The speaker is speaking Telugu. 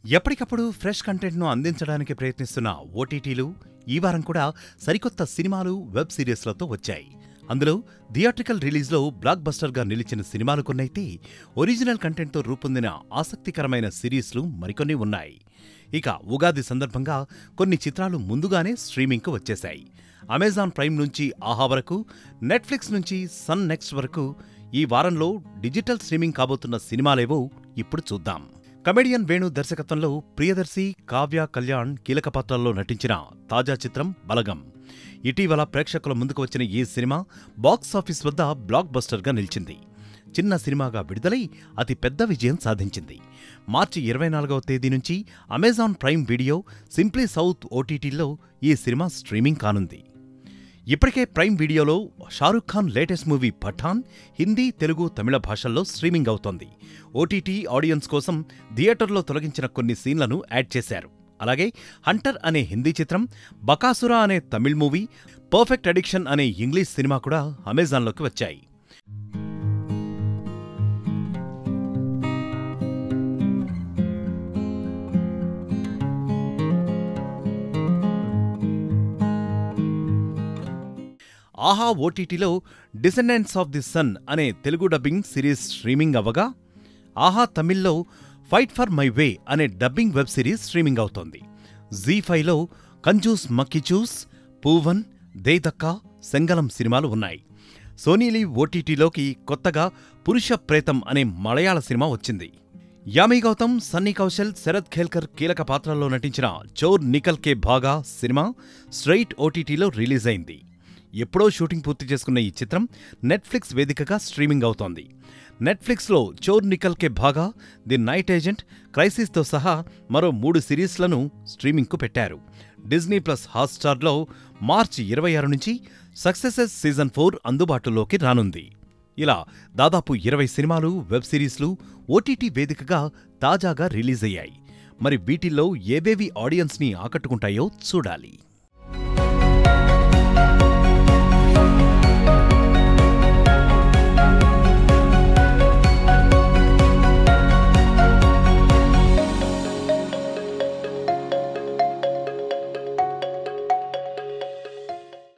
ఎప్పటికప్పుడు ఫ్రెష్ కంటెంట్ను అందించడానికి ప్రయత్నిస్తున్న ఓటీటీలు ఈ వారం కూడా సరికొత్త సినిమాలు వెబ్ సిరీస్లతో వచ్చాయి అందులో థియేట్రికల్ రిలీజ్లో బ్లాక్ బస్టర్గా నిలిచిన సినిమాలు కొన్నైతే ఒరిజినల్ కంటెంట్తో రూపొందిన ఆసక్తికరమైన సిరీస్లు మరికొన్ని ఉన్నాయి ఇక ఉగాది సందర్భంగా కొన్ని చిత్రాలు ముందుగానే స్ట్రీమింగ్కు వచ్చేశాయి అమెజాన్ ప్రైమ్ నుంచి ఆహా వరకు నెట్ఫ్లిక్స్ నుంచి సన్ నెక్స్ట్ వరకు ఈ వారంలో డిజిటల్ స్ట్రీమింగ్ కాబోతున్న సినిమాలేవో ఇప్పుడు చూద్దాం కమెడియన్ వేణు దర్శకత్వంలో ప్రియదర్శి కావ్య కళ్యాణ్ కీలక పాత్రల్లో నటించిన తాజా చిత్రం బలగం ఇటీవల ప్రేక్షకుల ముందుకు వచ్చిన ఈ సినిమా బాక్స్ ఆఫీస్ వద్ద బ్లాక్ బస్టర్గా నిలిచింది చిన్న సినిమాగా విడుదలై అతి పెద్ద విజయం సాధించింది మార్చి ఇరవై నాలుగవ తేదీ నుంచి Amazon Prime Video simply South ఓటీటీలో ఈ సినిమా స్ట్రీమింగ్ కానుంది ఇప్పటికే ప్రైమ్ వీడియోలో షారుఖ్ ఖాన్ లేటెస్ట్ మూవీ పఠాన్ హిందీ తెలుగు తమిళ భాషల్లో స్ట్రీమింగ్ అవుతోంది ఓటీటీ ఆడియన్స్ కోసం థియేటర్లో తొలగించిన కొన్ని సీన్లను యాడ్ చేశారు అలాగే హంటర్ అనే హిందీ చిత్రం బకాసురా అనే తమిళ్ మూవీ పర్ఫెక్ట్ అడిక్షన్ అనే ఇంగ్లీష్ సినిమా కూడా అమెజాన్లోకి వచ్చాయి ఆహా ఓటీటీలో డిసెండెంట్స్ ఆఫ్ ది సన్ అనే తెలుగు డబ్బింగ్ సిరీస్ స్ట్రీమింగ్ అవ్వగా ఆహా తమిళ్లో ఫైట్ ఫర్ మై వే అనే డబ్బింగ్ వెబ్ సిరీస్ స్ట్రీమింగ్ అవుతోంది జీ ఫైవ్లో కంజూస్ మక్కిచూస్ పూవన్ దేదక్క సెంగలం సినిమాలు ఉన్నాయి సోనీలి ఓటీటీలోకి కొత్తగా పురుష ప్రేతం అనే మలయాళ సినిమా వచ్చింది యామి గౌతమ్ సన్నీ కౌశల్ శరద్ ఖేల్కర్ కీలక పాత్రల్లో నటించిన చోర్ నికల్ కే భాగా సినిమా స్ట్రైట్ ఓటీటీలో రిలీజ్ అయింది ఎప్పుడో షూటింగ్ పూర్తి చేసుకున్న ఈ చిత్రం నెట్ఫ్లిక్స్ వేదికగా స్ట్రీమింగ్ అవుతోంది నెట్ఫ్లిక్స్లో Chor Nikal Ke Bhaga the night agent క్రైసిస్తో సహా మరో మూడు సిరీస్లను స్ట్రీమింగ్కు పెట్టారు డిజ్నీ ప్లస్ హాట్స్టార్లో మార్చి ఇరవై ఆరు నుంచి సక్సెసెస్ సీజన్ ఫోర్ అందుబాటులోకి రానుంది ఇలా దాదాపు ఇరవై సినిమాలు వెబ్ సిరీస్లు ఓటీటీ వేదికగా తాజాగా రిలీజ్ అయ్యాయి మరి వీటిల్లో ఏవేవి ఆడియన్స్ని ఆకట్టుకుంటాయో చూడాలి